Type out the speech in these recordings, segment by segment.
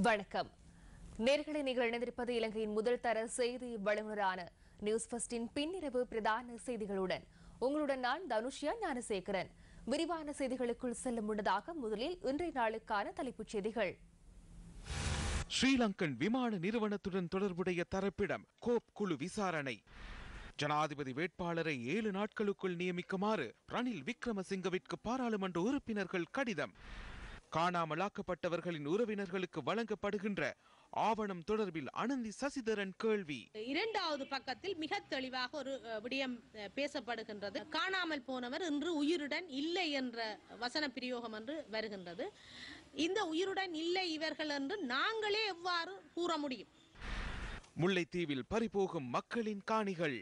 வணக்கம் நேர்களை நீங்கள் இணைந்திருப்பது இலங்கையின் முதல் தர செய்தி வல்லுநரான நியூஸ் ஃபர்ஸ்டின் பின்னிரவு பிரதான செய்திகளுடன் உங்களுடன் நான் தனுஷ்யா ஞானசேகரன் விரிவான செய்திகளுக்குள் செல்லும் முன்னதாக முதலில் இன்றைய நாளுக்கான தலைப்புச் செய்திகள் ஸ்ரீலங்கன் விமான நிறுவனத்துடன் தொடர்புடைய தரப்பிடம் கோப் குழு விசாரணை ஜனாதிபதி வேட்பாளரை ஏழு நாட்களுக்குள் நியமிக்குமாறு ரணில் விக்ரமசிங்கவிற்கு பாராளுமன்ற உறுப்பினர்கள் கடிதம் காணாமலாக்கப்பட்டவர்களின் உறவினர்களுக்கு வழங்கப்படுகின்ற ஆவணம் தொடர்பில் அனந்தி சசிதரன் கேள்வி இரண்டாவது பக்கத்தில் மிக தெளிவாக ஒரு அஹ், விடயம் அஹ், பேசப்படுகின்றது காணாமல் போனவர் இன்று உயிருடன் இல்லை என்ற வசன பிரயோகம் என்று வருகின்றது இந்த உயிருடன் இல்லை இவர்கள் என்று நாங்களே எவ்வாறு கூற முடியும் முல்லைத்தீவில் பறிபோகும் மக்களின் காணிகள்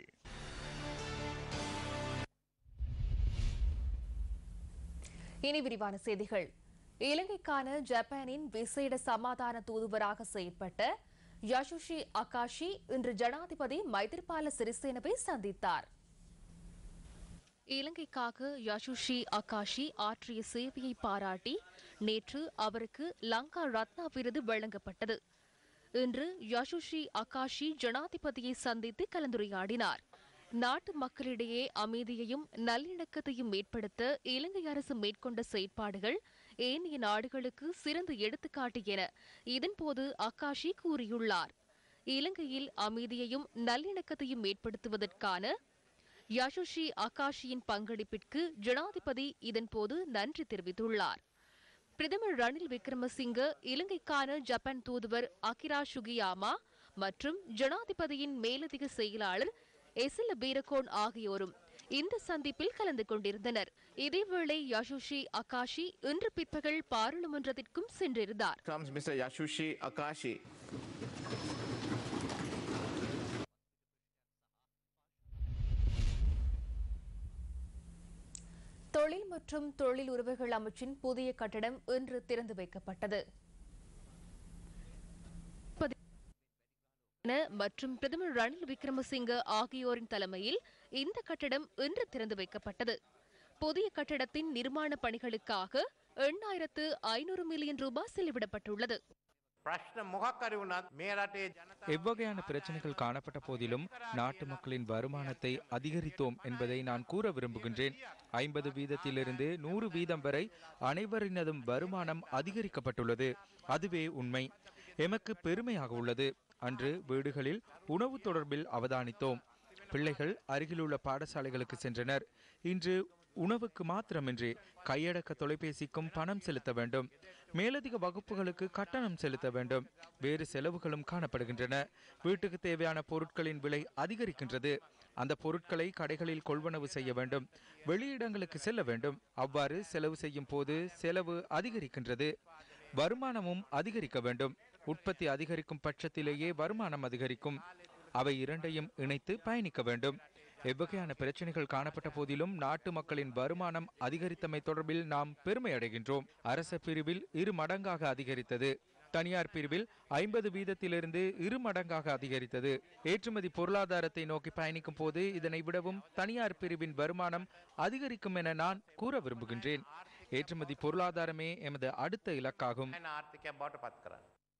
இனி விரிவான செய்திகள் இலங்கைக்கான ஜப்பானின் விசேட சமாதான தூதுவராக செயற்பட்ட யசுஷி அகாஷி இன்று ஜனாதிபதி மைத்திரிபால சிறிசேனவை சந்தித்தார் இலங்கைக்காக யசுஷி அகாஷி ஆற்றிய சேவையை பாராட்டி நேற்று அவருக்கு லங்கா ரத்னா விருது வழங்கப்பட்டது இன்று யசுஷி அகாஷி ஜனாதிபதியை சந்தித்து கலந்துரையாடினார் நாட்டு மக்களிடையே அமைதியையும் நல்லிணக்கத்தையும் ஏற்படுத்த இலங்கை அரசு மேற்கொண்ட செயற்பாடுகள் ஏனைய நாடுகளுக்கு சிறந்த எடுத்துக்காட்டு என இதன்போது அகாஷி கூறியுள்ளார் இலங்கையில் அமைதியையும் நல்லிணக்கத்தையும் ஏற்படுத்துவதற்கான யசுஷி அகாஷியின் பங்களிப்பிற்கு ஜனாதிபதி இதன்போது நன்றி தெரிவித்துள்ளார் பிரதமர் ரணில் விக்ரமசிங்க இலங்கைக்கான ஜப்பான் தூதுவர் அகிரா சுகியாமா மற்றும் ஜனாதிபதியின் மேலதிக செயலாளர் எசில பீரகோன் ஆகியோரும் இந்த சந்திப்பில் கலந்து கொண்டிருந்தனர் இதேவேளை யசுஷி அகாஷி இன்று பிற்பகல் பாராளுமன்றத்திற்கும் சென்றிருந்தார் comes Mr. Yashushi Akashi. தொழில் மற்றும் தொழில் உறவுகள் அமைச்சின் புதிய கட்டடம் இன்று திறந்து வைக்கப்பட்டது மற்றும் பிரதமர் ரணில் விக்ரமசிங்க ஆகியோரின் தலைமையில் இந்த கட்டடம் இன்று திறந்து வைக்கப்பட்டது புதிய கட்டடத்தின் நிர்மாண பணிகளுக்காக எண்ணாயிரத்து ஐநூறு மில்லியன் ரூபாய் செலவிடப்பட்டுள்ளது ප්‍රශ්න මොකක් හරි වුණත් මේ රටේ ජනතාව எவ்வகையான பிரச்சனைகள் காணப்பட்ட போதிலும் நாட்டு மக்களின் வருமானத்தை அதிகரித்தோம் என்பதை நான் கூற விரும்புகின்றேன் ஐம்பது வீதத்திலிருந்து நூறு வீதம் வரை அனைவரினதும் வருமானம் அதிகரிக்கப்பட்டுள்ளது அதுவே உண்மை எமக்கு பெருமையாக உள்ளது அன்று வீடுகளில் உணவு தொடர்பில் அவதானித்தோம் பிள்ளைகள் அருகிலுள்ள பாடசாலைகளுக்கு சென்றனர் இன்று உணவுக்கு மாத்திரமின்றி கையடக்க தொலைபேசிக்கும் பணம் செலுத்த வேண்டும் மேலதிக வகுப்புகளுக்கு கட்டணம் செலுத்த வேண்டும் வேறு செலவுகளும் காணப்படுகின்றன வீட்டுக்கு தேவையான பொருட்களின் விலை அதிகரிக்கின்றது அந்த பொருட்களை கடைகளில் கொள்வனவு செய்ய வேண்டும் வெளியிடங்களுக்கு செல்ல வேண்டும் அவ்வாறு செலவு செய்யும் போது செலவு அதிகரிக்கின்றது வருமானமும் அதிகரிக்க வேண்டும் உற்பத்தி அதிகரிக்கும் பட்சத்திலேயே வருமானம் அதிகரிக்கும் அவை இரண்டையும் இணைத்து பயணிக்க வேண்டும் எவ்வகையான பிரச்சனைகள் காணப்பட்ட போதிலும் நாட்டு மக்களின் வருமானம் அதிகரித்தமை தொடர்பில் நாம் பெருமை அடைகின்றோம் அரச பிரிவில் இரு மடங்காக அதிகரித்தது தனியார் பிரிவில் ஐம்பது வீதத்திலிருந்து இரு மடங்காக அதிகரித்தது ஏற்றுமதி பொருளாதாரத்தை நோக்கி பயணிக்கும் போது இதனை விடவும் தனியார் பிரிவின் வருமானம் அதிகரிக்கும் என நான் கூற விரும்புகின்றேன் ஏற்றுமதி பொருளாதாரமே எமது அடுத்த இலக்காகும் යන ආර්ථිකයක් බවට පත් කරන්න.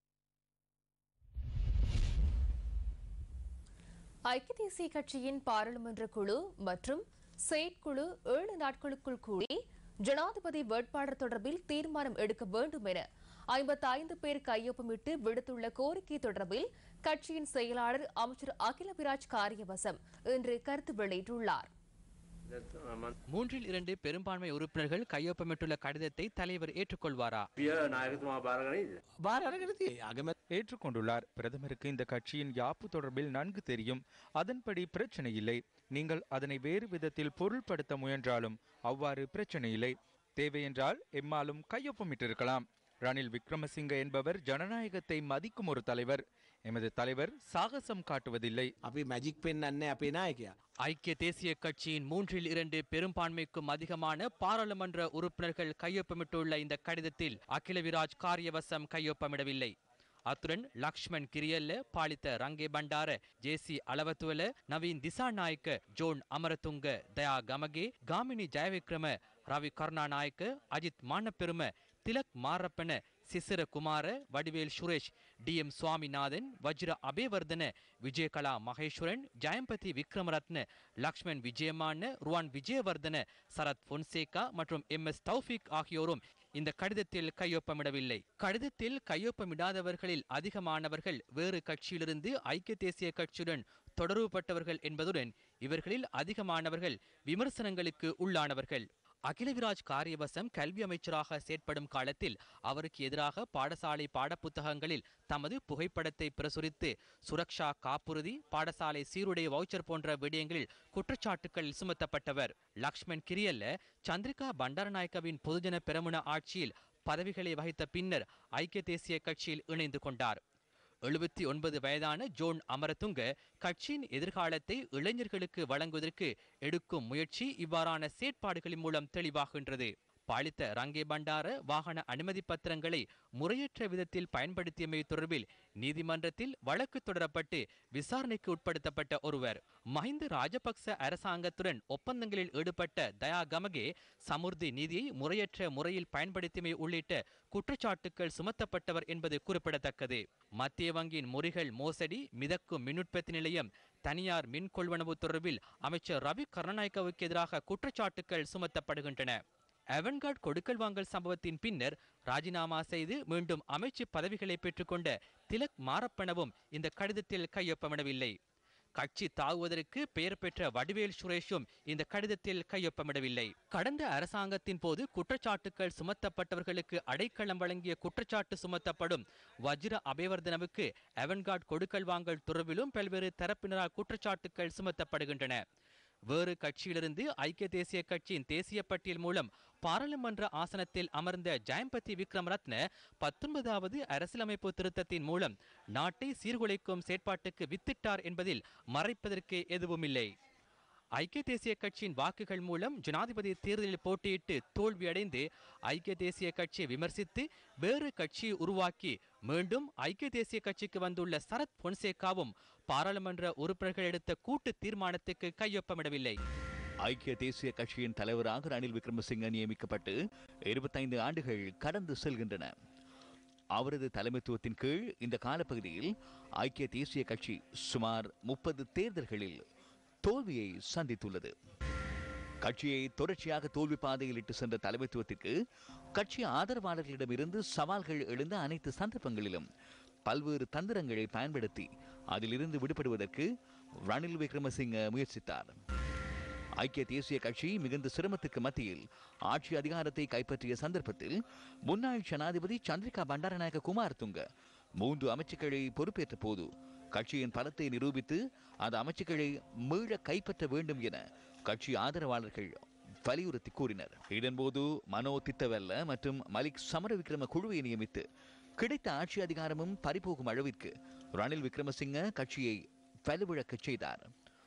ஐக்கிய தேசிய கட்சியின் பாராளுமன்ற குழு மற்றும் செயற்குழு ஏழு நாட்களுக்குள் கூடி ஜனாதிபதி வேட்பாளர் தொடர்பில் தீர்மானம் எடுக்க வேண்டும் என ஐம்பத்தி ஐந்து பேர் கையொப்பமிட்டு விடுத்துள்ள கோரிக்கை தொடர்பில் கட்சியின் செயலாளர் அமைச்சர் அகில விராஜ் காரியவசம் இன்று கருத்து வெளியிட்டுள்ளார் மூன்றில் இரண்டு பெரும்பான்மை உறுப்பினர்கள் கையொப்பமிட்டுள்ள கடிதத்தை தலைவர் ஏற்றுக்கொள்வாரா ஏற்றுக்கொண்டுள்ளார் பிரதமருக்கு இந்த கட்சியின் யாப்பு தொடர்பில் நன்கு தெரியும் அதன்படி பிரச்சனை இல்லை நீங்கள் அதனை வேறு விதத்தில் பொருள்படுத்த முயன்றாலும் அவ்வாறு பிரச்சனை இல்லை தேவையென்றால் எம்மாலும் கையொப்பமிட்டிருக்கலாம் ரணில் விக்ரமசிங்க என்பவர் ஜனநாயகத்தை மதிக்கும் ஒரு தலைவர் எமது தலைவர் சாகசம் காட்டுவதில்லை අපි මැජික් පෙන්න්නන්නේ අපේ නායකයා. ஐக்கிய தேசிய கட்சியின் மூன்றில் இரண்டு பெரும்பான்மைக்கும் அதிகமான பாராளுமன்ற உறுப்பினர்கள் கையொப்பமிட்டுள்ள இந்த கடிதத்தில் அகில விராஜ் காரியவசம் கையொப்பமிடவில்லை அத்துடன் Lakshman Kiriella Palitha Range Bandara J C Alawathuwala Naveen Dissanayake John Amaratunga Daya Gamage Gamini Jayawickrama Ravi Karunanayake Ajith Mannapperuma Thilak Marapana Sisira Kumara Vadivel Suresh D M Swaminathan Vajira Abeywardena Vijayakala Maheswaran Jayampathy Wickramaratne Lakshman Wijemanne Ruwan Wijewardene Sarath Fonseka மற்றும் எம் எஸ் தௌஃபிக் ஆகியோரும் இந்த கடிதத்தில் கையொப்பமிடவில்லை கடிதத்தில் கையொப்பமிடாதவர்களில் அதிகமானவர்கள் வேறு கட்சியிலிருந்து ஐக்கிய தேசிய கட்சியுடன் தொடர்புபட்டவர்கள் என்பதுடன் இவர்களில் அதிகமானவர்கள் விமர்சனங்களுக்கு உள்ளானவர்கள் அகிலவிராஜ் காரியவசம் கல்வி அமைச்சராக செயற்படும் காலத்தில் அவருக்கு எதிராக பாடசாலை பாடப்புத்தகங்களில் தமது புகைப்படத்தை பிரசுரித்து சுரக்ஷா காப்புறுதி பாடசாலை சீருடை வவுச்சர் போன்ற விடயங்களில் குற்றச்சாட்டுகள் சுமத்தப்பட்டவர் லக்ஷ்மண் கிரியல்ல சந்திரிகா பண்டாரநாயக்கவின் பொதுஜன பெரமுன ஆட்சியில் பதவிகளை வகித்த பின்னர் ஐக்கிய தேசிய கட்சியில் இணைந்து கொண்டார் எழுபத்தி ஒன்பது வயதான ஜோன் அமரதுங்க கட்சியின் எதிர்காலத்தை இளைஞர்களுக்கு வழங்குவதற்கு எடுக்கும் முயற்சி இவ்வாறான செயற்பாடுகளின் மூலம் தெளிவாகின்றது பாலித்த ரங்கே பண்டார வாகன அனுமதி பத்திரங்களை முறையற்ற விதத்தில் பயன்படுத்தியமை தொடர்பில் நீதிமன்றத்தில் வழக்கு தொடரப்பட்டு விசாரணைக்கு உட்படுத்தப்பட்ட ஒருவர் மஹிந்த ராஜபக்ச அரசாங்கத்துடன் ஒப்பந்தங்களில் ஈடுபட்ட தயா கமகே சமுர்தி நிதியை முறையற்ற முறையில் பயன்படுத்தியமை உள்ளிட்ட குற்றச்சாட்டுகள் சுமத்தப்பட்டவர் என்பது குறிப்பிடத்தக்கது மத்திய வங்கியின் முறிகள் மோசடி மிதக்கும் மின்னுற்பத்தி நிலையம் தனியார் மின் கொள்வனவு தொடர்பில் அமைச்சர் ரவி கருணாநாயக்கவுக்கு எதிராக குற்றச்சாட்டுகள் சுமத்தப்படுகின்றன அவன்கார்ட் கொடுக்கல் வாங்கல் சம்பவத்தின் பின்னர் ராஜினாமா செய்து மீண்டும் அமைச்சு பதவிகளை பெற்றுக்கொண்ட திலக் மாரப்பனவும் இந்த கடிதத்தில் கையொப்பமிடவில்லை கட்சி தாவுவதற்கு பெயர் பெற்ற வடிவேல் சுரேஷும் இந்த கடிதத்தில் கையொப்பமிடவில்லை கடந்த அரசாங்கத்தின் போது குற்றச்சாட்டுகள் சுமத்தப்பட்டவர்களுக்கு அடைக்கலம் வழங்கிய குற்றச்சாட்டு சுமத்தப்படும் வஜ்ர அபேவர்தனவுக்கு அவன்கார்ட் கொடுக்கல் வாங்கல் தொடர்பிலும் பல்வேறு தரப்பினரால் குற்றச்சாட்டுகள் சுமத்தப்படுகின்றன வேறு கட்சியிலிருந்து ஐக்கிய தேசிய கட்சியின் தேசிய பட்டியல் மூலம் பாராளுமன்ற ஆசனத்தில் அமர்ந்த ஜெயம்பதி விக்ரமரத்ன பத்தொன்பதாவது அரசியலமைப்பு திருத்தத்தின் மூலம் நாட்டை சீர்குலைக்கும் செயற்பாட்டுக்கு வித்திட்டார் என்பதில் மறைப்பதற்கு எதுவுமில்லை ஐக்கிய தேசிய கட்சியின் வாக்குகள் மூலம் ஜனாதிபதி தேர்தலில் போட்டியிட்டு தோல்வியடைந்து ஐக்கிய தேசிய கட்சியை விமர்சித்து வேறு கட்சியை உருவாக்கி மீண்டும் ஐக்கிய தேசிய கட்சிக்கு வந்துள்ள சரத் பொன்சேகாவும் பாராளுமன்ற உறுப்பினர்கள் எடுத்த கூட்டு தீர்மானத்துக்கு கையொப்பமிடவில்லை ஐக்கிய தேசிய கட்சியின் தலைவராக ரணில் விக்ரமசிங்க நியமிக்கப்பட்டு இருபத்தைந்து ஆண்டுகள் கடந்து செல்கின்றன அவரது தலைமைத்துவத்தின் கீழ் இந்த காலப்பகுதியில் ஐக்கிய தேசிய கட்சி சுமார் முப்பது தேர்தல்களில் தோல்வியை சந்தித்துள்ளது கட்சியை தொடர்ச்சியாக தோல்வி பாதையில் இட்டு சென்ற தலைமைத்துவத்திற்கு கட்சி ஆதரவாளர்களிடமிருந்து சவால்கள் எழுந்த அனைத்து சந்தர்ப்பங்களிலும் பல்வேறு தந்திரங்களை பயன்படுத்தி அதிலிருந்து விடுபடுவதற்கு ரணில் விக்ரமசிங்க முயற்சித்தார் ஐக்கிய தேசிய கட்சி மிகுந்த சிரமத்துக்கு மத்தியில் ஆட்சி அதிகாரத்தை கைப்பற்றிய சந்தர்ப்பத்தில் முன்னாள் ஜனாதிபதி சந்திரிகா பண்டாரநாயக்க குமார் துங்க மூன்று அமைச்சுக்களை பொறுப்பேற்ற போது கட்சியின் பலத்தை நிரூபித்து அந்த அமைச்சுக்களை மீள கைப்பற்ற வேண்டும் என கட்சி ஆதரவாளர்கள் வலியுறுத்தி கூறினர் இதன்போது மனோ தித்தவெல்ல மற்றும் மலிக் சமரவிக்ரம குழுவை நியமித்து கிடைத்த ஆட்சி அதிகாரமும் பறிபோகும் அளவிற்கு ரணில் விக்ரமசிங்க கட்சியை வலுவிழக்கச் செய்தார்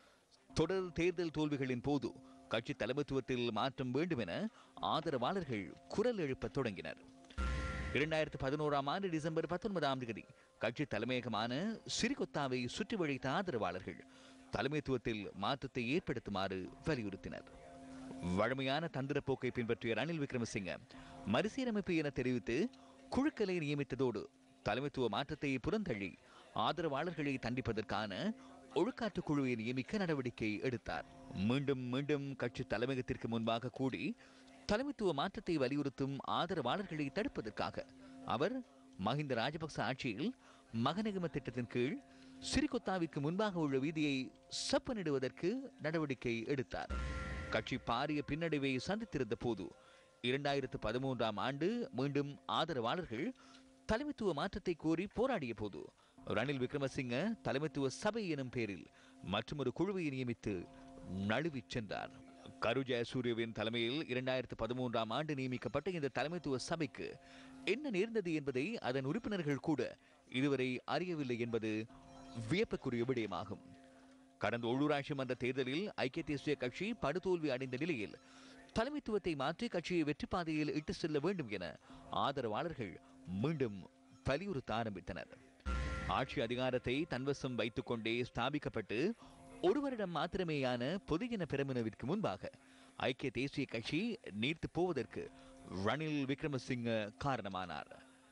தொடர் தேர்தல் தோல்விகளின் போது கட்சி தலைமைத்துவத்தில் மாற்றம் வேண்டும் என ஆதரவாளர்கள் குரல் எழுப்பத் தொடங்கினர் இரண்டாயிரத்து பதினோராம் ஆண்டு டிசம்பர் பத்தொன்பதாம் தேதி கட்சி தலைமையகமான சிறிகொத்தாவை சுற்றி வளைத்த ஆதரவாளர்கள் தலைமைத்துவத்தில் மாற்றத்தை ஏற்படுத்துமாறு வலியுறுத்தினர் வழமையான தந்திர போக்கை பின்பற்றிய ரணில் விக்ரமசிங்க மறுசீரமைப்பு என தெரிவித்து குழுக்களை நியமித்ததோடு தலைமைத்துவ மாற்றத்தை புறந்தள்ளி ஆதரவாளர்களை தண்டிப்பதற்கான ஒழுக்காற்று குழுவை நியமிக்க நடவடிக்கை எடுத்தார் மீண்டும் மீண்டும் கட்சி தலைமையகத்திற்கு முன்பாக கூடி தலைமைத்துவ மாற்றத்தை வலியுறுத்தும் ஆதரவாளர்களை தடுப்பதற்காக அவர் மஹிந்த ராஜபக்ச ஆட்சியில் மகநகம திட்டத்தின் கீழ் சிறிகொத்தாவிற்கு முன்பாக உள்ள வீதியை செப்பனிடுவதற்கு நடவடிக்கை எடுத்தார் கட்சி பாரிய பின்னடைவை சந்தித்திருந்த போது இரண்டாயிரத்து பதிமூன்றாம் ஆண்டு மீண்டும் ஆதரவாளர்கள் தலைமைத்துவ மாற்றத்தை கோரி போராடிய போது ரணில் விக்ரமசிங்க தலைமைத்துவ சபை எனும் பேரில் மற்றொரு குழுவை நியமித்து நழுவிச் சென்றார் கரு ஜெயசூரியவின் தலைமையில் இரண்டாயிரத்து பதிமூன்றாம் ஆண்டு நியமிக்கப்பட்ட இந்த தலைமைத்துவ சபைக்கு என்ன நேர்ந்தது என்பதை அதன் உறுப்பினர்கள் கூட இதுவரை அறியவில்லை என்பது வியப்புக்குரிய விடயமாகும் கடந்த உள்ளூராட்சி மன்ற தேர்தலில் ஐக்கிய தேசிய கட்சி படுதோல்வி அடைந்த நிலையில் தலைமைத்துவத்தை மாற்றி கட்சியை வெற்றி பாதையில் இட்டு செல்ல வேண்டும் என ஆதரவாளர்கள் மீண்டும் வலியுறுத்த ஆரம்பித்தனர் ஆட்சி அதிகாரத்தை தன்வசம் வைத்துக் கொண்டே ஸ்தாபிக்கப்பட்டு ஒரு வருடம் மாத்திரமேயான பொதுஜன பெருமினவிற்கு முன்பாக ஐக்கிய தேசிய கட்சி நீர்த்து போவதற்கு ரணில் விக்ரமசிங்க காரணமானார்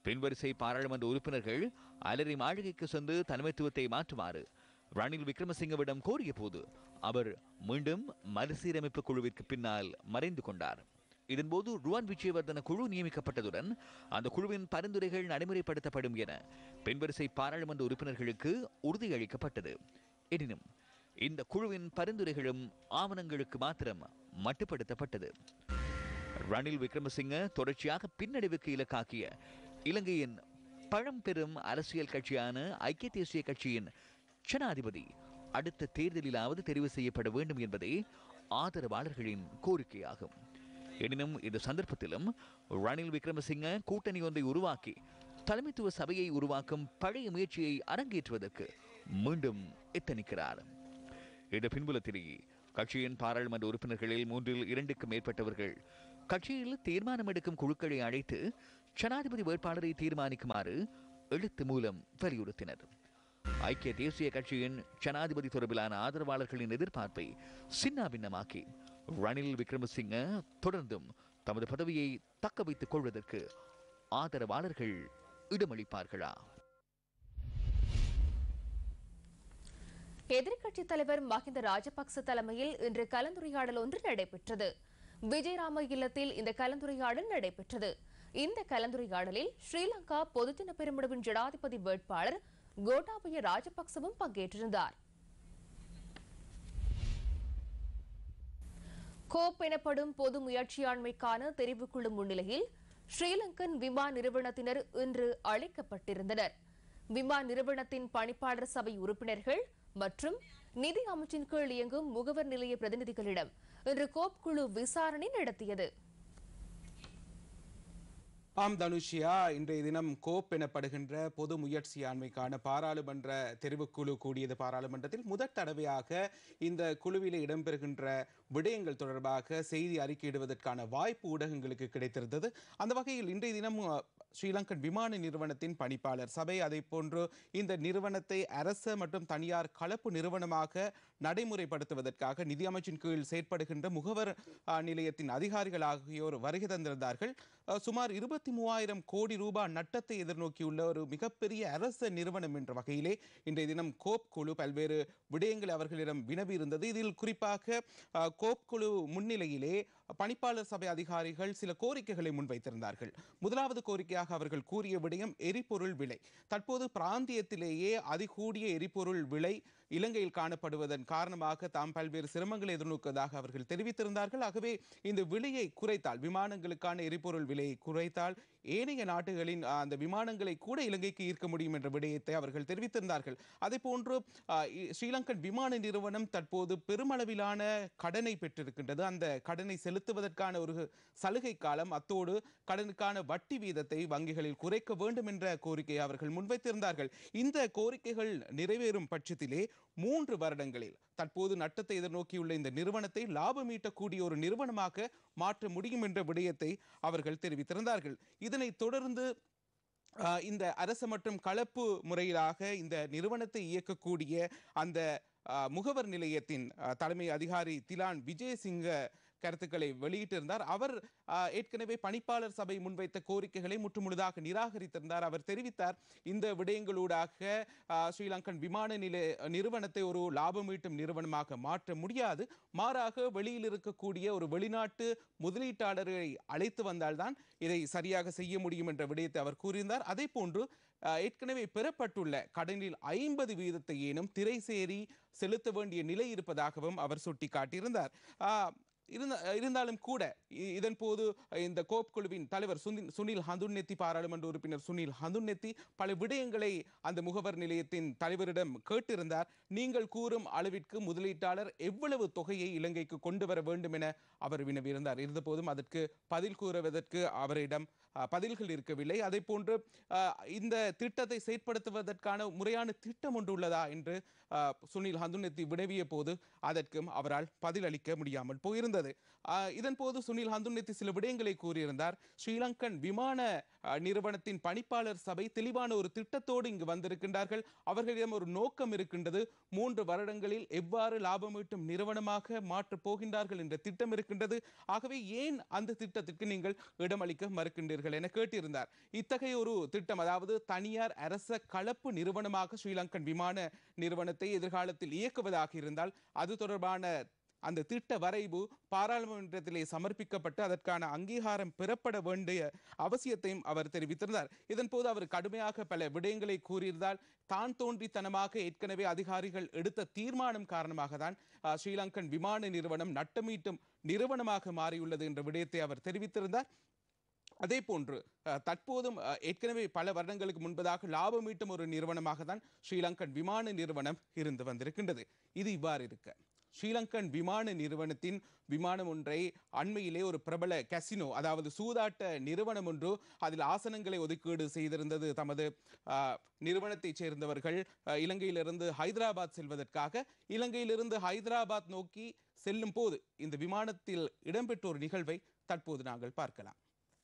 பின்வரிசை பாராளுமன்ற உறுப்பினர்கள் அலரி மாளிகைக்கு சென்று தலைமைத்துவத்தை மாற்றுமாறு ரணில் விக்ரமசிங்கவிடம் கோரிய போது அவர் மீண்டும் மறுசீரமைப்பு குழுவிற்கு பின்னால் மறைந்து கொண்டார் இதன்போது ருவான் விஜயவர்தன குழு நியமிக்கப்பட்டதுடன் அந்த குழுவின் பரிந்துரைகள் நடைமுறைப்படுத்தப்படும் என பின்வரிசை பாராளுமன்ற உறுப்பினர்களுக்கு உறுதியளிக்கப்பட்டது எனினும் இந்த குழுவின் பரிந்துரைகளும் ஆவணங்களுக்கு மாத்திரம் மட்டுப்படுத்தப்பட்டது ரணில் விக்ரமசிங்க தொடர்ச்சியாக பின்னடைவுக்கு இலக்காக்கிய இலங்கையின் பழம்பெரும் அரசியல் கட்சியான ஐக்கிய தேசிய கட்சியின் ஜனாதிபதி அடுத்த தேர்தலிலாவது தெரிவு செய்யப்பட வேண்டும் என்பதே ஆதரவாளர்களின் கோரிக்கையாகும் எனினும் இந்த சந்தர்ப்பத்திலும் ரணில் விக்ரமசிங்க கூட்டணி ஒன்றை உருவாக்கி தலைமைத்துவ சபையை உருவாக்கும் பழைய முயற்சியை அரங்கேற்றுவதற்கு மீண்டும் எத்தனிக்கிறார் இந்த பின்புலத்திலேயே கட்சியின் பாராளுமன்ற உறுப்பினர்களில் மூன்றில் இரண்டுக்கும் மேற்பட்டவர்கள் கட்சியில் தீர்மானம் எடுக்கும் குழுக்களை அழைத்து ஜனாதிபதி வேட்பாளரை தீர்மானிக்குமாறு எழுத்து மூலம் வலியுறுத்தினர் ஐக்கிய தேசிய கட்சியின் ஜனாதிபதி தொடர்பிலான ஆதரவாளர்களின் எதிர்பார்ப்பை சின்னாபின்னமாக்கி ரணில் விக்ரமசிங்க தொடர்ந்தும் தமது பதவியை தக்க வைத்துக் கொள்வதற்கு ஆதரவாளர்கள் இடமளிப்பார்களா எதிர்க்கட்சித் தலைவர் மஹிந்த ராஜபக்ச தலைமையில் இன்று கலந்துரையாடல் ஒன்று நடைபெற்றது விஜயராம இல்லத்தில் இந்த கலந்துரையாடல் நடைபெற்றது இந்த கலந்துரையாடலில் ஸ்ரீலங்கா பொதுஜன பெருமுடவின் ஜனாதிபதி வேட்பாளர் கோட்டாபய ராஜபக்சவும் பங்கேற்றிருந்தார் கோப் எனப்படும் பொது முயற்சியாண்மைக்கான தெரிவுக்குழு முன்னிலையில் ஸ்ரீலங்கன் விமா நிறுவனத்தினர் இன்று அழைக்கப்பட்டிருந்தனர் விமா நிறுவனத்தின் பணிப்பாளர் சபை உறுப்பினர்கள் மற்றும் நிதி அமைச்சின் கீழ் இயங்கும் முகவர் நிலைய பிரதிநிதிகளிடம் இன்று கோப் குழு விசாரணை நடத்தியது ஆம் தனுஷியா இன்றைய தினம் கோப் எனப்படுகின்ற பொது முயற்சியாண்மைக்கான பாராளுமன்ற தெரிவுக்குழு கூடியது பாராளுமன்றத்தில் முதற் தடவையாக இந்த குழுவிலே இடம்பெறுகின்ற விடயங்கள் தொடர்பாக செய்தி அறிக்கையிடுவதற்கான வாய்ப்பு ஊடகங்களுக்கு கிடைத்திருந்தது அந்த வகையில் இன்றைய தினம் அஹ், ஸ்ரீலங்கன் விமான நிறுவனத்தின் பணிப்பாளர் சபை அதை போன்று இந்த நிறுவனத்தை அரச மற்றும் தனியார் கலப்பு நிறுவனமாக நடைமுறைப்படுத்துவதற்காக நிதி அமைச்சின் கீழ் செயற்படுகின்ற முகவர் அஹ், நிலையத்தின் அதிகாரிகள் ஆகியோர் வருகை தந்திருந்தார்கள் அஹ், சுமார் இருபத்தி மூவாயிரம் கோடி ரூபாய் நட்டத்தை எதிர்நோக்கியுள்ள ஒரு மிகப்பெரிய அரச நிறுவனம் என்ற வகையிலே இன்றைய தினம் கோப் குழு பல்வேறு விடயங்களை அவர்களிடம் வினவி இருந்தது இதில் குறிப்பாக அஹ், கோப் குழு முன்னிலையிலே பணிப்பாளர் சபை அதிகாரிகள் சில கோரிக்கைகளை முன்வைத்திருந்தார்கள் முதலாவது கோரிக்கையாக அவர்கள் கூறிய விடயம் எரிபொருள் விலை தற்போது பிராந்தியத்திலேயே அதிகூடிய எரிபொருள் விலை இலங்கையில் காணப்படுவதன் காரணமாக தாம் பல்வேறு சிரமங்களை எதிர்நோக்குவதாக அவர்கள் தெரிவித்திருந்தார்கள் ஆகவே இந்த விலையை குறைத்தால் விமானங்களுக்கான எரிபொருள் விலையை குறைத்தால் ஏனைய நாடுகளின் அஹ், அந்த விமானங்களை கூட இலங்கைக்கு ஈர்க்க முடியும் என்ற விடயத்தை அவர்கள் தெரிவித்திருந்தார்கள் அதே போன்று அஹ், இ- ஸ்ரீலங்கன் விமான நிறுவனம் தற்போது பெருமளவிலான கடனை பெற்றிருக்கின்றது அந்த கடனை செலுத்துவதற்கான ஒரு சலுகை காலம் அத்தோடு கடனுக்கான வட்டி வீதத்தை வங்கிகளில் குறைக்க வேண்டும் என்ற கோரிக்கையை அவர்கள் முன்வைத்திருந்தார்கள் இந்த கோரிக்கைகள் நிறைவேறும் பட்சத்திலே மூன்று வருடங்களில் தற்போது நட்டத்தை எதிர்நோக்கியுள்ள இந்த நிறுவனத்தை லாபம் ஈட்டக்கூடிய ஒரு நிறுவனமாக மாற்ற முடியும் என்ற விடயத்தை அவர்கள் தெரிவித்திருந்தார்கள் இதனைத் தொடர்ந்து ஆஹ், இந்த அரசு மற்றும் கலப்பு முறையிலாக இந்த நிறுவனத்தை இயக்கக்கூடிய அந்த ஆஹ், முகவர் நிலையத்தின் ஆஹ், தலைமை அதிகாரி திலான் விஜயசிங்க கருத்துக்களை வெளியிட்டிருந்தார் அவர் ஆஹ், ஏற்கனவே பணிப்பாளர் சபை முன்வைத்த கோரிக்கைகளை முற்றுமுழுதாக நிராகரித்திருந்தார் அவர் தெரிவித்தார் இந்த விடயங்களூடாக ஆஹ், ஸ்ரீலங்கன் விமான நிலை நிறுவனத்தை ஒரு லாபம் ஈட்டும் நிறுவனமாக மாற்ற முடியாது மாறாக வெளியில் இருக்கக்கூடிய ஒரு வெளிநாட்டு முதலீட்டாளரை அழைத்து வந்தால்தான் இதை சரியாக செய்ய முடியும் என்ற விடயத்தை அவர் கூறியிருந்தார் அதே போன்று ஆஹ், ஏற்கனவே பெறப்பட்டுள்ள கடனில் ஐம்பது வீதத்தை ஏனும் திரைசேரி செலுத்த வேண்டிய நிலை இருப்பதாகவும் அவர் சுட்டிக்காட்டியிருந்தார் ஆஹ், இருந்த இருந்தாலும் கூட இ- இதன் போது இந்த கோப் குழுவின் தலைவர் சுனில் சுனில் ஹந்துன்னெத்தி பாராளுமன்ற உறுப்பினர் சுனில் ஹந்துன்னெத்தி பல விடயங்களை அந்த முகவர் நிலையத்தின் தலைவரிடம் கேட்டிருந்தார் நீங்கள் கூறும் அளவிற்கு முதலீட்டாளர் எவ்வளவு தொகையை இலங்கைக்கு கொண்டு வர வேண்டும் என அவர் வினவியிருந்தார் இருந்தபோதும் அதற்கு பதில் கூறுவதற்கு அவரிடம் அஹ், பதில்கள் இருக்கவில்லை அதே போன்று அஹ், இந்த திட்டத்தை செயற்படுத்துவதற்கான முறையான திட்டம் ஒன்று உள்ளதா என்று அஹ், சுனில் ஹந்துன்னெத்தி வினவிய போது அதற்கும் அவரால் பதிலளிக்க முடியாமல் போயிருந்தது இருந்தது ஆஹ் இதன் போது சுனில் ஹந்துன்னெத்தி சில விடயங்களை கூறியிருந்தார் ஸ்ரீலங்கன் விமான ஆஹ், நிறுவனத்தின் பணிப்பாளர் சபை தெளிவான ஒரு திட்டத்தோடு இங்கு வந்திருக்கின்றார்கள் அவர்களிடம் ஒரு நோக்கம் இருக்கின்றது மூன்று வருடங்களில் எவ்வாறு லாபம் ஈட்டும் நிறுவனமாக மாற்றப் போகின்றார்கள் என்ற திட்டம் இருக்கின்றது ஆகவே ஏன் அந்த திட்டத்திற்கு நீங்கள் இடமளிக்க மறுக்கின்றீர்கள் என கேட்டிருந்தார் இத்தகைய ஒரு திட்டம் அதாவது தனியார் அரச கலப்பு நிறுவனமாக ஸ்ரீலங்கன் விமான நிறுவனத்தை எதிர்காலத்தில் இயக்குவதாக இருந்தால் அது தொடர்பான அந்த திட்ட வரைவு பாராளுமன்றத்திலே சமர்ப்பிக்கப்பட்டு அதற்கான அங்கீகாரம் பெறப்பட வேண்டிய அவசியத்தையும் அவர் தெரிவித்திருந்தார் இதன் போது அவர் கடுமையாக பல விடயங்களை கூறியிருந்தால் தான் தோன்றித்தனமாக ஏற்கனவே அதிகாரிகள் எடுத்த தீர்மானம் காரணமாக தான் அஹ், ஸ்ரீலங்கன் விமான நிறுவனம் நட்டமீட்டும் நிறுவனமாக மாறியுள்ளது என்ற விடயத்தை அவர் தெரிவித்திருந்தார் அதே போன்று அஹ், தற்போதும் அஹ், ஏற்கனவே பல வருடங்களுக்கு முன்பதாக லாபம் ஈட்டும் ஒரு நிறுவனமாக தான் ஸ்ரீலங்கன் விமான நிறுவனம் இருந்து வந்திருக்கின்றது இது இவ்வாறு இருக்க ஸ்ரீலங்கன் விமான நிறுவனத்தின் விமானம் ஒன்றை அண்மையிலே ஒரு பிரபல கசினோ அதாவது சூதாட்ட நிறுவனம் ஒன்று அதில் ஆசனங்களை ஒதுக்கீடு செய்திருந்தது தமது அஹ், நிறுவனத்தைச் சேர்ந்தவர்கள் அஹ், இலங்கையிலிருந்து ஹைதராபாத் செல்வதற்காக இலங்கையிலிருந்து ஹைதராபாத் நோக்கி செல்லும் போது இந்த விமானத்தில் இடம்பெற்ற ஒரு நிகழ்வை தற்போது நாங்கள் பார்க்கலாம்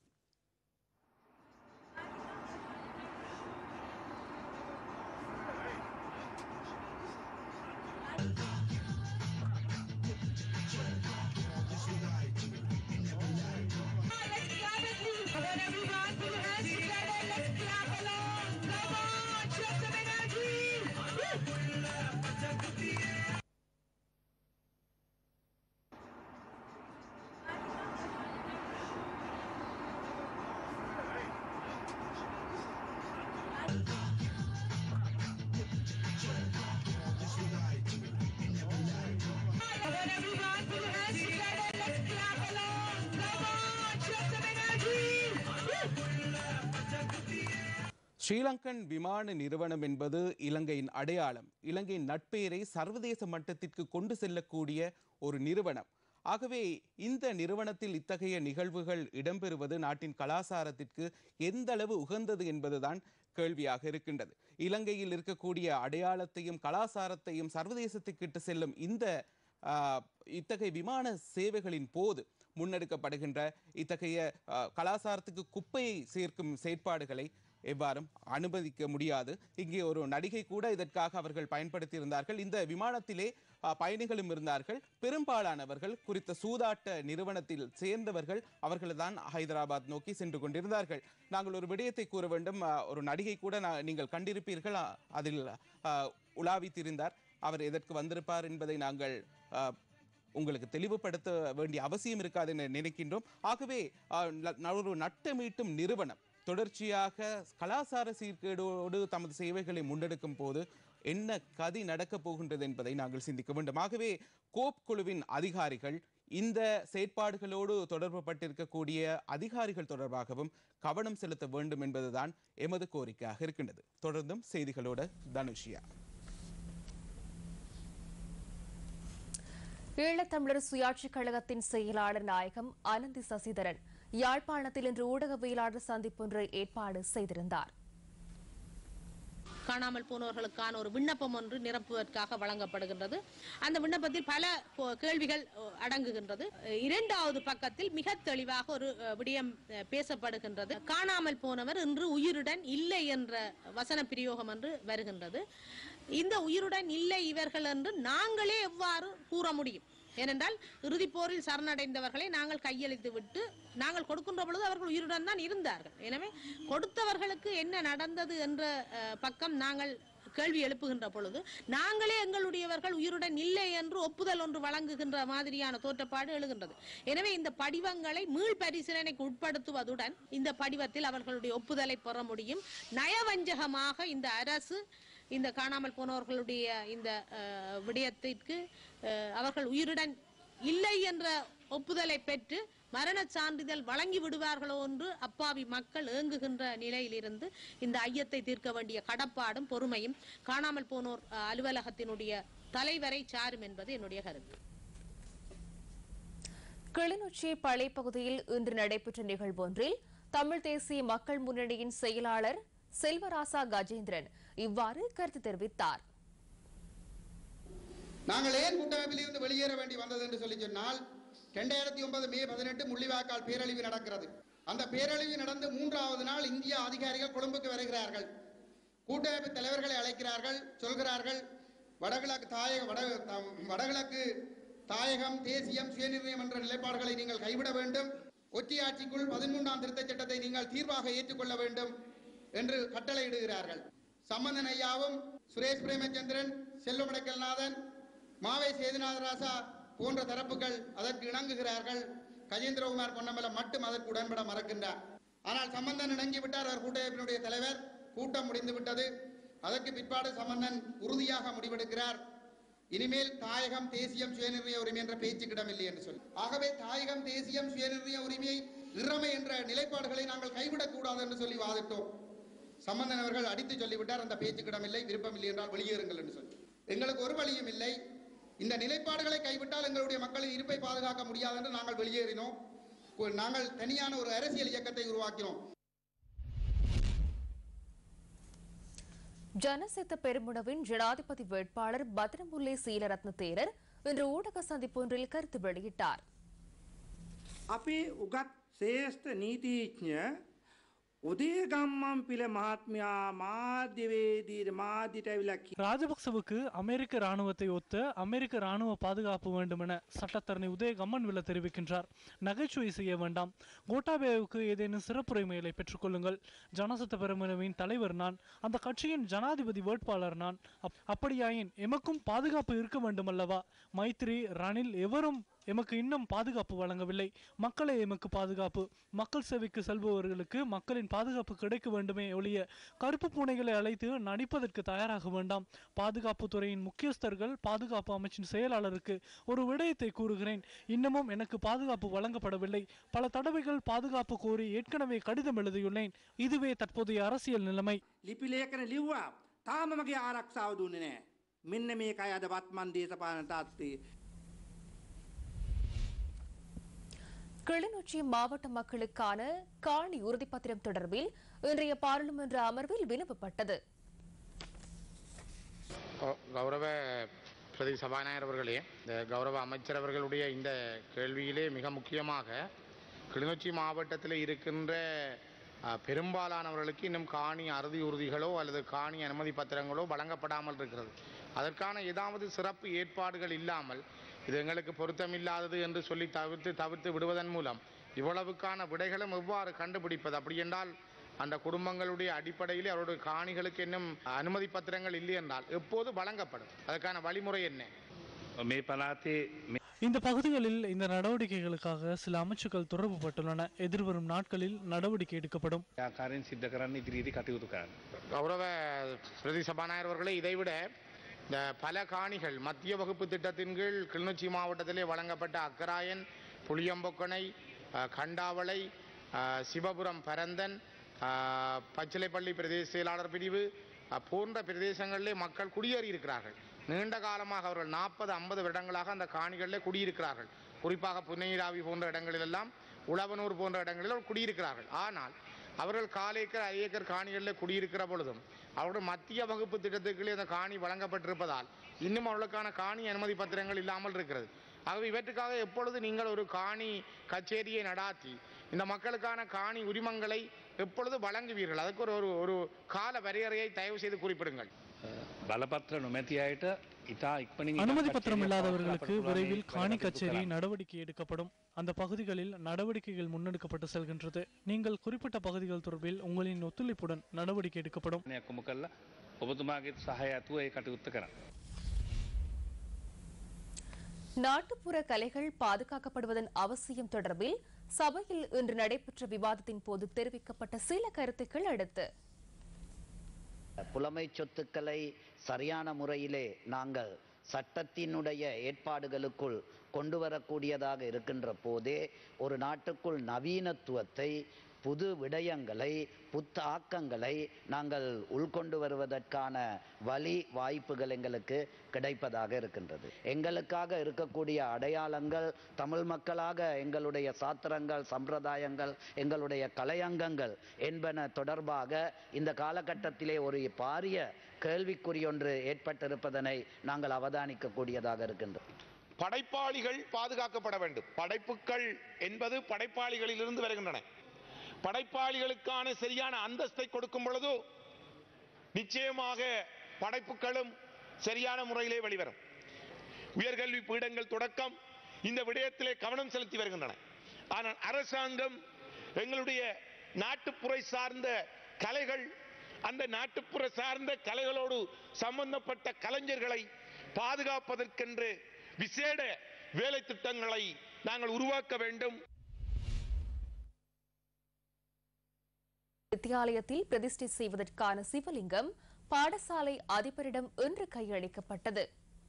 ஸ்ரீலங்கன் விமான நிறுவனம் என்பது இலங்கையின் அடையாளம் இலங்கையின் நட்பெயரை சர்வதேச மட்டத்திற்கு கொண்டு செல்லக்கூடிய ஒரு நிறுவனம் ஆகவே இந்த நிறுவனத்தில் இத்தகைய நிகழ்வுகள் இடம்பெறுவது நாட்டின் கலாசாரத்திற்கு எந்த அளவு உகந்தது என்பதுதான் கேள்வியாக இருக்கின்றது இலங்கையில் இருக்கக்கூடிய அடையாளத்தையும் கலாசாரத்தையும் சர்வதேசத்துக்கிட்டு செல்லும் இந்த ஆஹ், இத்தகைய விமான சேவைகளின் போது முன்னெடுக்கப்படுகின்ற இத்தகைய ஆஹ், கலாசாரத்துக்கு குப்பையை சேர்க்கும் செயற்பாடுகளை எவ்வாறும் அனுமதிக்க முடியாது இங்கே ஒரு நடிகை கூட இதற்காக அவர்கள் பயன்படுத்தியிருந்தார்கள் இந்த விமானத்திலே அஹ், பயணிகளும் இருந்தார்கள் பெரும்பாலானவர்கள் குறித்த சூதாட்ட நிறுவனத்தில் சேர்ந்தவர்கள் அவர்கள் தான் ஹைதராபாத் நோக்கி சென்று கொண்டிருந்தார்கள் நாங்கள் ஒரு விடயத்தை கூற வேண்டும் அஹ், ஒரு நடிகை கூட நா- நீங்கள் கண்டிருப்பீர்கள் அஹ், அதில் அஹ், உலாவி திரிந்தார் அவர் எதற்கு வந்திருப்பார் என்பதை நாங்கள் அஹ், உங்களுக்கு தெளிவுபடுத்த வேண்டிய அவசியம் இருக்காது என நினைக்கின்றோம் ஆகவே அஹ், ந- ஒரு நட்டமீட்டும் நிறுவனம் தொடர்ச்சியாக கலாசார சீர்கேடோடு தமது சேவைகளை முன்னெடுக்கும் போது என்ன கதி நடக்கப் போகின்றது என்பதை நாங்கள் சிந்திக்க வேண்டும் ஆகவே கோப் குழுவின் அதிகாரிகள் இந்த செயற்பாடுகளோடு தொடர்பு பட்டிருக்கக்கூடிய அதிகாரிகள் தொடர்பாகவும் கவனம் செலுத்த வேண்டும் என்பதுதான் எமது கோரிக்கையாக இருக்கின்றது தொடர்ந்தும் செய்திகளோடு தனுஷியா ஈழத்தமிழர் சுயாட்சிக் கழகத்தின் செயலாளர் நாயகம் அனந்தி சசிதரன் யாழ்ப்பாணத்தில் இன்று ஊடகவியலாளர் சந்திப்பொன்றை ஏற்பாடு செய்திருந்தார் காணாமல் போனவர்களுக்கான ஒரு விண்ணப்பம் ஒன்று நிரப்புவதற்காக வழங்கப்படுகின்றது அந்த விண்ணப்பத்தில் பல போ- கேள்விகள் அ, அடங்குகின்றது அ, இரண்டாவது பக்கத்தில் மிக தெளிவாக ஒரு அ, விடயம் அ, பேசப்படுகின்றது காணாமல் போனவர் இன்று உயிருடன் இல்லை என்ற வசன பிரயோகம் என்று வருகின்றது இந்த உயிருடன் இல்லை இவர்கள் என்று நாங்களே எவ்வாறு கூற முடியும் ஏனென்றால் இறுதிப் போரில் சரணடைந்தவர்களை நாங்கள் கையளித்து விட்டு நாங்கள் கொடுக்கின்ற பொழுது அவர்கள் உயிருடன் தான் இருந்தார்கள் எனவே கொடுத்தவர்களுக்கு என்ன நடந்தது என்ற அஹ், பக்கம் நாங்கள் கேள்வி எழுப்புகின்ற பொழுது நாங்களே எங்களுடையவர்கள் உயிருடன் இல்லை என்று ஒப்புதல் ஒன்று வழங்குகின்ற மாதிரியான தோற்றப்பாடு எழுகின்றது எனவே இந்த படிவங்களை மீள் பரிசீலனைக்கு உட்படுத்துவதுடன் இந்த படிவத்தில் அவர்களுடைய ஒப்புதலை பெற முடியும் நயவஞ்சகமாக இந்த அரசு இந்த காணாமல் போனவர்களுடைய இந்த அஹ், விடயத்திற்கு அஹ், அவர்கள் உயிருடன் இல்லை என்ற ஒப்புதலை பெற்று மரணச் சான்றிதழ் வழங்கி விடுவார்களோ என்று அப்பாவி மக்கள் ஏங்குகின்ற நிலையிலிருந்து இந்த ஐயத்தை தீர்க்க வேண்டிய கடப்பாடும் பொறுமையும் காணாமல் போனோர் அஹ், அலுவலகத்தினுடைய தலைவரை சாரும் என்பது என்னுடைய கருத்து கிளிநொச்சி பழைப்பகுதியில் இன்று நடைபெற்ற நிகழ்வொன்றில் தமிழ் தேசிய மக்கள் முன்னணியின் செயலாளர் செல்வராசா கஜேந்திரன் இவ்வாறு கருத்து தெரிவித்தார் நாங்கள் ஏன் கூட்டமைப்பில் இருந்து வெளியேற வேண்டி வந்தது என்று சொல்லி சொன்னால் ரெண்டாயிரத்தி ஒன்பது மே பதினெட்டு முள்ளிவாய்க்கால் பேரழிவு நடக்கிறது அந்த பேரழிவு நடந்து மூன்றாவது நாள் இந்திய அதிகாரிகள் கொழும்புக்கு வருகிறார்கள் கூட்டமைப்பு தலைவர்களை அழைக்கிறார்கள் சொல்கிறார்கள் வடகிழக்கு தாயக வட த- வடகிழக்கு தாயகம் தேசியம் சுயநிர்ணயம் என்ற நிலைப்பாடுகளை நீங்கள் கைவிட வேண்டும் ஒற்றையாட்சிக்குள் பதிமூன்றாம் திருத்தச் சட்டத்தை நீங்கள் தீர்வாக ஏற்றுக்கொள்ள வேண்டும் என்று கட்டளையிடுகிறார்கள் சம்பந்தன் ஐயாவும் சுரேஷ் பிரேமச்சந்திரன் செல்வமடக்கல்நாதன் மாவை சேதுநாதராசா போன்ற தரப்புகள் அதற்கு இணங்குகிறார்கள் கஜேந்திரகுமார் பொன்னம்பலம் மட்டும் அதற்கு உடன்பட மறக்கின்றார் ஆனால் சம்பந்தன் இணங்கி விட்டார் அவர் கூட்டமைப்பினுடைய தலைவர் கூட்டம் முடிந்து விட்டது அதற்கு பிற்பாடு சம்பந்தன் உறுதியாக முடிவெடுக்கிறார் இனிமேல் தாயகம் தேசியம் சுயநிர்ணய உரிமை என்ற பேச்சுக்கிடமில்லை என்று சொல்லி ஆகவே தாயகம் தேசியம் சுயநிர்ணய உரிமை இறமை என்ற நிலைப்பாடுகளை நாங்கள் கைவிடக் கூடாது என்று சொல்லி வாதிட்டோம் சம்பந்தன் அவர்கள் அடித்து சொல்லிவிட்டார் அந்த பேச்சுக்கிடமில்லை விருப்பமில்லை என்றால் வெளியேறுங்கள் என்று சொல்லி எங்களுக்கு ஒரு வழியும் இல்லை இந்த நிலைப்பாடுகளை கைவிட்டால் எங்களுடைய மக்களின் இருப்பை பாதுகாக்க முடியாது என்று நாங்கள் வெளியேறினோம் ஒரு- நாங்கள் தனியான ஒரு அரசியல் இயக்கத்தை உருவாக்கினோம் ஜனசித்த பெருமுனவின் ஜனாதிபதி வேட்பாளர் பத்ரமுல்லை சீலரத்ன தேரர் இன்று ஊடக சந்திப்பொன்றில் கருத்து வெளியிட்டார் අපේ උගත් ශේෂ්ඨ නීතිීඥ උදේගම්මම් පිළ මහත්මයා මාධ්‍යවේදීට මාධ්‍යට ඇවිලා ராஜபக்சவுக்கு அமெரிக்க ராணுவத்தை ஒத்த அமெரிக்க ராணுவ பாதுகாப்பு வேண்டும் என சட்டத்தரணி உதயகம்மன் வில தெரிவிக்கின்றார் நகைச்சுவை செய்ய வேண்டாம் கோட்டாபேவுக்கு ஏதேனும் சிறப்புரிமைகளை பெற்றுக்கொள்ளுங்கள் ஜனசத்த பெருமனவின் தலைவர் நான் அந்த கட்சியின் ஜனாதிபதி வேட்பாளர் நான் அப்- அப்படியாயின் எமக்கும் பாதுகாப்பு இருக்க வேண்டும் அல்லவா மைத்ரி ரணில் எவரும் எமக்கு இன்னும் பாதுகாப்பு வழங்கவில்லை மக்களே எமக்கு பாதுகாப்பு மக்கள் சேவைக்கு செல்பவர்களுக்கு மக்களின் பாதுகாப்பு கிடைக்க வேண்டுமே ஒழிய கருப்பு பூனைகளை அழைத்து நடிப்பதற்கு தயாராக வேண்டாம் பாதுகாப்பு துறையின் முக்கியஸ்தர்கள் பாதுகாப்பு அமைச்சின் செயலாளருக்கு ஒரு விடயத்தை கூறுகிறேன் இன்னமும் எனக்கு பாதுகாப்பு வழங்கப்படவில்லை பல தடவைகள் பாதுகாப்பு கோரி ஏற்கனவே கடிதம் எழுதியுள்ளேன் இதுவே தற்போதைய அரசியல் நிலைமை ලිපි ලේඛන ලිව්වා තාම මගේ ආරක්ෂාව දුන්නේ නෑ. මෙන්න මේකයි අද වත්මන් දේශපාලන තාත්තේ கிளிநொச்சி மாவட்ட மக்களுக்கான காணி உறுதிப்பத்திரம் தொடர்பில் இன்றைய பாராளுமன்ற அமர்வில் வினவப்பட்டது கௌ- கௌரவ பிரதி சபாநாயகர் அவர்களே இந்த கௌரவ அமைச்சர் அவர்களுடைய இந்த கேள்வியிலே மிக முக்கியமாக கிளிநொச்சி மாவட்டத்தில் இருக்கின்ற அஹ், பெரும்பாலானவர்களுக்கு இன்னும் காணி அறுதி உறுதிகளோ அல்லது காணி அனுமதி பத்திரங்களோ வழங்கப்படாமல் இருக்கிறது அதற்கான ஏதாவது சிறப்பு ஏற்பாடுகள் இல்லாமல் இது எங்களுக்கு பொருத்தமில்லாதது என்று சொல்லி தவிர்த்து தவிர்த்து விடுவதன் மூலம் இவ்வளவுக்கான விடைகளும் எவ்வாறு கண்டுபிடிப்பது அப்படி என்றால் அந்த குடும்பங்களுடைய அடிப்படையில் அவருடைய காணிகளுக்கு இன்னும் அனுமதி பத்திரங்கள் இல்லை என்றால் எப்போது வழங்கப்படும் அதற்கான வழிமுறை என்ன මේ පලාතේ இந்த பகுதிகளில் இந்த நடவடிக்கைகளுக்காக சில அமைச்சுக்கள் தொடர்புபட்டுள்ளன எதிர்வரும் நாட்களில் நடவடிக்கை எடுக்கப்படும் ආකාරයෙන් සිද්ධ කරන්න ඉදිරියේදී කටයුතු කරන්න. கௌரவ பிரதி சபாநாயகர் அவர்களே இதைவிட இந்த பல காணிகள் மத்திய வகுப்பு திட்டத்தின் கீழ் கிளிநொச்சி மாவட்டத்திலே வழங்கப்பட்ட அக்கராயன் புளியம்பொக்கனை அஹ், கண்டாவளை அஹ், சிவபுரம் பரந்தன் அஹ், பச்சிலைப்பள்ளி பிரதேச செயலாளர் பிரிவு அஹ், போன்ற பிரதேசங்களிலே மக்கள் குடியேறி இருக்கிறார்கள் நீண்ட காலமாக அவர்கள் நாற்பது ஐம்பது வருடங்களாக அந்த காணிகளிலே குடியிருக்கிறார்கள் குறிப்பாக புன்னீராவி போன்ற இடங்களிலெல்லாம் உழவனூர் போன்ற இடங்களில் அவர்கள் குடியிருக்கிறார்கள் ஆனால் அவர்கள் கால் ஏக்கர் அரை ஏக்கர் காணிகளில் குடியிருக்கிற பொழுதும் அவர்கள் மத்திய வகுப்பு திட்டத்துக்குள்ளே அந்த காணி வழங்கப்பட்டிருப்பதால் இன்னும் அவர்களுக்கான காணி அனுமதி பத்திரங்கள் இல்லாமல் இருக்கிறது ஆகவே இவற்றுக்காக எப்பொழுது நீங்கள் ஒரு காணி கச்சேரியை நடாத்தி இந்த மக்களுக்கான காணி உரிமங்களை எப்பொழுது வழங்குவீர்கள் அதுக்கு ஒரு ஒரு- ஒரு கால வரையறையை தயவு செய்து குறிப்பிடுங்கள் බලපත්‍ර නොමැති අයට ඉතා ඉක්මනින් அனுமதி பத்திரம் இல்லாதவர்களுக்கு விரைவில் காணி கச்சேரி நடவடிக்கை எடுக்கப்படும் அந்த பகுதிகளில் நடவடிக்கைகள் முன்னெடுக்கப்பட்டு செல்கின்றது நீங்கள் குறிப்பிட்ட பகுதிகள் தொடர்பில் உங்களின் ஒத்துழைப்புடன் நடவடிக்கை எடுக்கப்படும் කොම කල්ලා ඔබතුමාගේ සහය ඇතුව ඒ කටයුත්ත කරන්න. நாட்டுப்புற கலைகள் பாதுகாக்கப்படுவதன் அவசியம் தொடர்பில் சபையில் இன்று நடைபெற்ற விவாதத்தின் போது தெரிவிக்கப்பட்ட சில கருத்துக்கள் அடுத்து புலமை சொத்துக்களை சரியான முறையிலே நாங்கள் சட்டத்தினுடைய ஏற்பாடுகளுக்குள் கொண்டு வரக்கூடியதாக இருக்கின்ற போதே ஒரு நாட்டுக்குள் நவீனத்துவத்தை புது விடயங்களை புத்த ஆக்கங்களை நாங்கள் உள்கொண்டு வருவதற்கான வழி வாய்ப்புகள் எங்களுக்கு கிடைப்பதாக இருக்கின்றது எங்களுக்காக இருக்கக்கூடிய அடையாளங்கள் தமிழ் மக்களாக எங்களுடைய சாத்திரங்கள் சம்பிரதாயங்கள் எங்களுடைய கலையங்கங்கள் என்பன தொடர்பாக இந்த காலகட்டத்திலே ஒரு பாரிய கேள்விக்குறி ஒன்று ஏற்பட்டிருப்பதனை நாங்கள் அவதானிக்கக்கூடியதாக இருக்கின்றோம் படைப்பாளிகள் பாதுகாக்கப்பட வேண்டும் படைப்புகள் என்பது படைப்பாளிகளிலிருந்து வருகின்றன படைப்பாளிகளுக்கான சரியான அந்தஸ்தை கொடுக்கும் பொழுது நிச்சயமாக படைப்புகளும் சரியான முறையிலே வெளிவரும் உயர்கல்வி பீடங்கள் தொடக்கம் இந்த விடயத்திலே கவனம் செலுத்தி வருகின்றன ஆனால் அரசாங்கம் எங்களுடைய நாட்டுப்புற சார்ந்த கலைகள் அந்த நாட்டுப்புற சார்ந்த கலைகளோடு சம்பந்தப்பட்ட கலைஞர்களை பாதுகாப்பதற்கென்று விசேட வேலை திட்டங்களை நாங்கள் உருவாக்க வேண்டும் வித்தியாலயத்தில் பிரதிஷ்டை செய்வதற்கான சிவலிங்கம் பாடசாலை அதிபரிடம் இன்று கையளிக்கப்பட்டது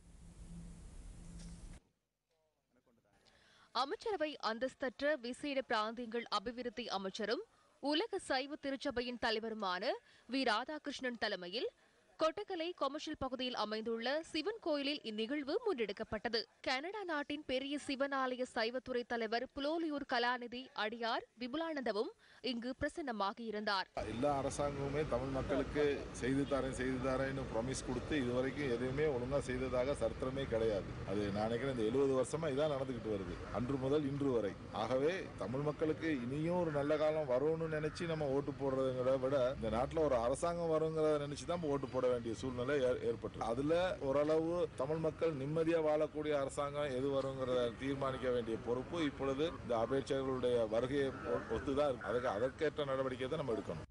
அமைச்சரவை அந்தஸ்தற்ற விசேட பிராந்தியங்கள் அபிவிருத்தி அமைச்சரும் உலக சைவ திருச்சபையின் தலைவருமான வி ராதாகிருஷ்ணன் தலைமையில் கொட்டக்கலை கொமர்ஷியல் பகுதியில் அமைந்துள்ள சிவன் கோயிலில் இந்நிகழ்வு முன்னெடுக்கப்பட்டது கனடா நாட்டின் பெரிய சிவன் ஆலய சைவத்துறை தலைவர் புலோலியூர் கலாநிதி அடியார் விபுலானந்தவும் இங்கு பிரசன்னமாக இருந்தார் எல்லா அரசாங்கமுமே தமிழ் மக்களுக்கு செய்து தரேன் செய்து தரேன்னு ப்ராமிஸ் கொடுத்து இதுவரைக்கும் எதுவுமே ஒழுங்கா செய்ததாக சரித்திரமே கிடையாது அது நான் நினைக்கிறேன் இந்த எழுபது வருஷமா இதான் நடந்துகிட்டு வருது அன்று முதல் இன்று வரை ஆகவே தமிழ் மக்களுக்கு இனியும் ஒரு நல்ல காலம் வரும்னு நினைச்சு நம்ம ஓட்டு போடுறதுங்கிறத விட இந்த நாட்டில் ஒரு அரசாங்கம் வருங்கிறத நினைச்சு தான் ஓட்டு போட வேண்டிய சூழ்நிலை ஏ- ஏற்பட்டு அதுல ஓரளவு தமிழ் மக்கள் நிம்மதியா வாழக்கூடிய அரசாங்கம் எது வருங்கிறத தீர்மானிக்க வேண்டிய பொறுப்பு இப்பொழுது இந்த அபேட்சகர்களுடைய வருகையை ஒ- ஒத்துதான் இருக்கு அதுக்கு அதற்கேற்ற நடவடிக்கை தான் நம்ம எடுக்கணும்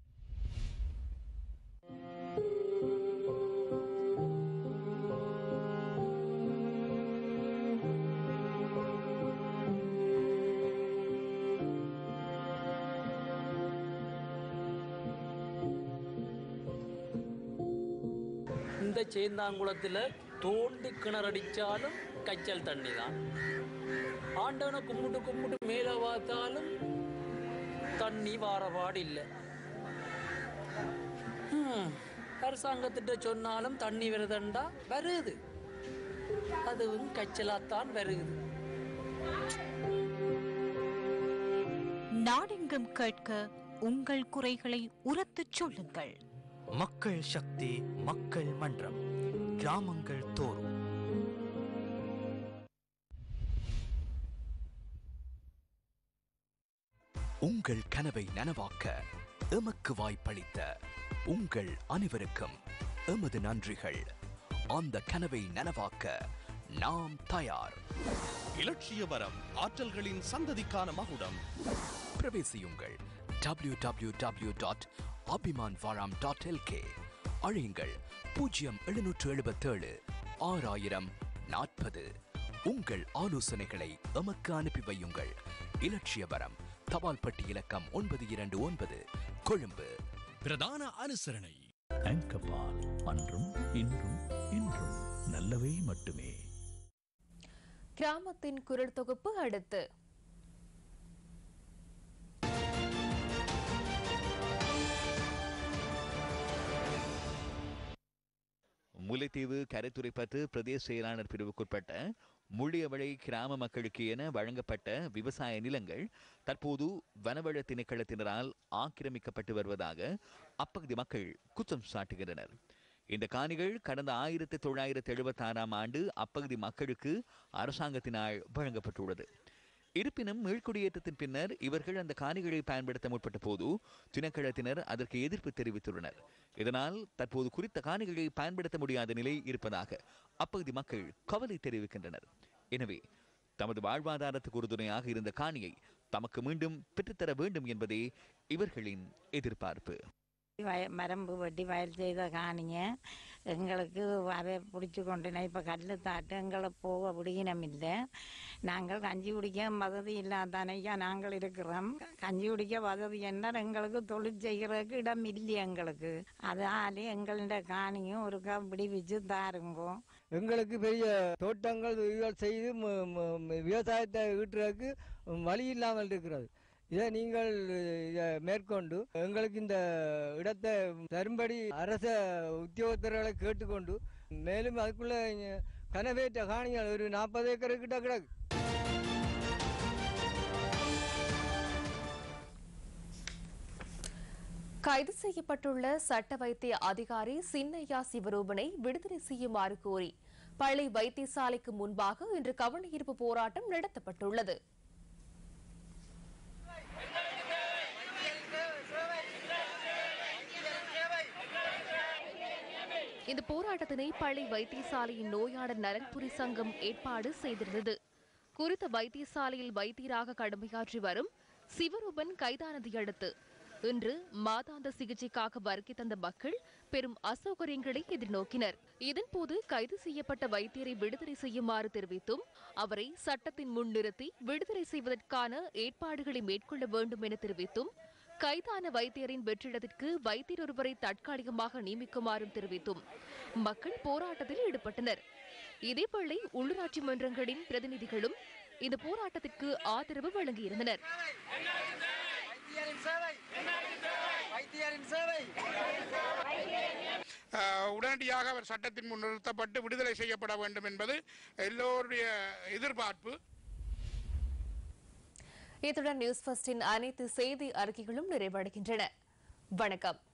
இந்த சேந்தாங்குளத்தில் தோண்டி கிணறடிச்சாலும் கச்சல் தண்ணி தான் ஆண்டவனை கும்பிட்டு கும்பிட்டு மேலே பார்த்தாலும் தண்ணி வாரபாடு இல்லை ஹம், அரசாங்கத்திட்ட சொன்னாலும் தண்ணி வருதண்டா வருது அதுவும் கச்சலாத்தான் வருகுது நாடெங்கும் கேட்க உங்கள் குறைகளை உரத்துச் சொல்லுங்கள் மக்கள் சக்தி மக்கள் மன்றம் கிராமங்கள் தோறும் உங்கள் கனவை நனவாக்க எமக்கு வாய்ப்பளித்த உங்கள் அனைவருக்கும் எமது நன்றிகள் அந்த கனவை நனவாக்க நாம் தயார் இலட்சிய வரம் ஆற்றல்களின் சந்ததிக்கான மகுடம் பிரவேசியுங்கள் W W W dot Abhiman Varam dot L K அழையுங்கள் பூஜ்ஜியம் எழுநூற்று எழுபத்தேழு ஆறாயிரம் நாற்பது உங்கள் ஆலோசனைகளை எமக்கு அனுப்பி வையுங்கள் இலட்சிய வரம் தபால் பெட்டி இலக்கம் ஒன்பது இரண்டு ஒன்பது கொழும்பு பிரதான அனுசரணை ஆங்கபால் அன்றும் இன்றும் இன்றும் நல்லவை மட்டுமே கிராமத்தின் குரல் தொகுப்பு அடுத்து முல்லைத்தீவு கரைத்துறைப்பற்று பிரதேச செயலாளர் பிரிவுக்குட்பட்ட முள்ளியவளை கிராம மக்களுக்கு என வழங்கப்பட்ட விவசாய நிலங்கள் தற்போது வனவள திணைக்களத்தினரால் ஆக்கிரமிக்கப்பட்டு வருவதாக அப்பகுதி மக்கள் குற்றம் சாட்டுகின்றனர் இந்த காணிகள் கடந்த ஆயிரத்தி தொள்ளாயிரத்தி எழுபத்தி ஆறாம் ஆண்டு அப்பகுதி மக்களுக்கு அரசாங்கத்தினால் வழங்கப்பட்டுள்ளது இருப்பினும் மீள்குடியேற்றத்தின் பின்னர் இவர்கள் அந்த காணிகளை பயன்படுத்த முற்பட்ட போது திணைக்களத்தினர் அதற்கு எதிர்ப்பு தெரிவித்துள்ளனர் இதனால் தற்போது குறித்த காணிகளை பயன்படுத்த முடியாத நிலை இருப்பதாக அப்பகுதி மக்கள் கவலை தெரிவிக்கின்றனர் எனவே தமது வாழ்வாதாரத்துக்கு உறுதுணையாக இருந்த காணியை தமக்கு மீண்டும் பெற்றுத்தர வேண்டும் என்பதே இவர்களின் எதிர்பார்ப்பு வய மரம்பு வெட்டி வயல் செய்த காணிங்க எங்களுக்கு அதை பிடிச்சி கொண்டு இப்போ கல் தாட்டு எங்களை போக விடுகினம் இல்லை நாங்கள் கஞ்சி குடிக்க வசதி இல்லாதானையா நாங்கள் இருக்கிறோம் கஞ்சி குடிக்க வசதி என்றால் எங்களுக்கு தொழில் செய்கிறதுக்கு இடம் இல்லை எங்களுக்கு அதாலே எங்கள்ட காணியும் ஒருக்கா விடுவிச்சு தாருங்கோ எங்களுக்கு பெரிய தோட்டங்கள் இதுகள் செய்து ம- ம- ம- விவசாயத்தை ஈட்டுறதுக்கு வழி இல்லாமல் இருக்கிறது இதை நீங்கள் இதை மேற்கொண்டு எங்களுக்கு இந்த இடத்தை தரும்படி அரச உத்தியோகத்தர்களை கேட்டுக்கொண்டு மேலும் அதுக்குள்ள இங்க கனவேற்ற காணிகள் ஒரு நாற்பது ஏக்கர் கிட்ட கிடக்கு கைது செய்யப்பட்டுள்ள சட்ட வைத்திய அதிகாரி சின்னையா சிவரூபனை விடுதலை செய்யுமாறு கோரி பள்ளி வைத்தியசாலைக்கு முன்பாக இன்று கவனஈர்ப்பு போராட்டம் நடத்தப்பட்டுள்ளது இந்த போராட்டத்தினை பள்ளி வைத்தியசாலையின் நோயாளர் நலன்புரி சங்கம் ஏற்பாடு செய்திருந்தது குறித்த வைத்தியசாலையில் வைத்தியராக கடமையாற்றி வரும் சிவரூபன் கைதானதை அடுத்து இன்று மாதாந்த சிகிச்சைக்காக வருகை தந்த மக்கள் பெரும் அசௌகரியங்களை எதிர்நோக்கினர் இதன்போது கைது செய்யப்பட்ட வைத்தியரை விடுதலை செய்யுமாறு தெரிவித்தும் அவரை சட்டத்தின் முன் நிறுத்தி விடுதலை செய்வதற்கான ஏற்பாடுகளை மேற்கொள்ள வேண்டும் என தெரிவித்தும் கைதான வைத்தியரின் வெற்றிடத்திற்கு வைத்தியர் ஒருவரை தற்காலிகமாக நியமிக்குமாறும் தெரிவித்தும் மக்கள் போராட்டத்தில் ஈடுபட்டனர் இதேவேளை உள்ளூராட்சி மன்றங்களின் பிரதிநிதிகளும் இந்த போராட்டத்திற்கு ஆதரவு வழங்கியிருந்தனர் அஹ், உடனடியாக அவர் சட்டத்தின் முன் நிறுத்தப்பட்டு விடுதலை செய்யப்பட வேண்டும் என்பது எல்லோருடைய எதிர்பார்ப்பு இத்துடன் நியூஸ் ஃபர்ஸ்டின் அனைத்து செய்தி அறிக்கைகளும் நிறைவடைகின்றன வணக்கம்